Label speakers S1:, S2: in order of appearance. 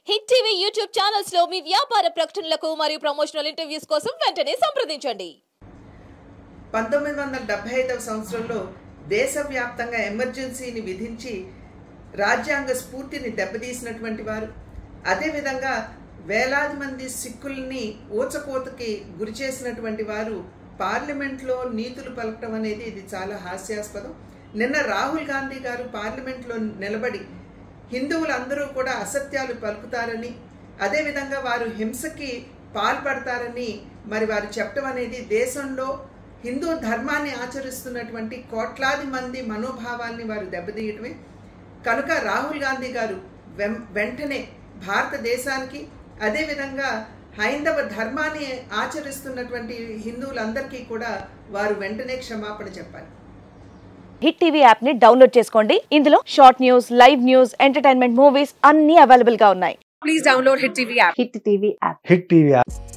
S1: Hit TV YouTube channels లో మీ వ్యాపార ప్రకటనలకు మరియు ప్రమోషనల్ ఇంటర్వ్యూస్ కోసం వెంటనే సంప్రదించండి
S2: పంతొమ్మిది వందల డెబ్బై ఐదవ సంవత్సరంలో దేశవ్యాప్తంగా ఎమర్జెన్సీని విధించి రాజ్యాంగ స్ఫూర్తిని దెబ్బతీసినటువంటి వారు అదేవిధంగా వేలాది మంది సిక్కుల్ని ఊచకోతకి గురి చేసినటువంటి వారు పార్లమెంట్లో నీతులు పలకటం అనేది ఇది చాలా హాస్యాస్పదం నిన్న రాహుల్ గాంధీ గారు పార్లమెంట్లో నిలబడి హిందువులందరూ కూడా అసత్యాలు పలుకుతారని అదేవిధంగా వారు హింసకి పాల్పడతారని మరి వారు చెప్పడం అనేది దేశంలో హిందూ ధర్మాన్ని ఆచరిస్తున్నటువంటి కోట్లాది మంది మనోభావాల్ని వారు దెబ్బతీయటమే కనుక రాహుల్ గాంధీ గారు వెం- వెంటనే భారతదేశానికి అదేవిధంగా హైందవ ధర్మాన్ని ఆచరిస్తున్నటువంటి హిందువులందరికీ కూడా వారు వెంటనే క్షమాపణ చెప్పాలి
S3: హిట్ టీవీ యాప్ ని డౌన్లోడ్ చేసుకోండి ఇందులో short news live news entertainment movies అన్ని అవైలబుల్ గా ఉన్నాయి
S4: please download Hit TV app.
S3: Hit TV app
S5: Hit TV app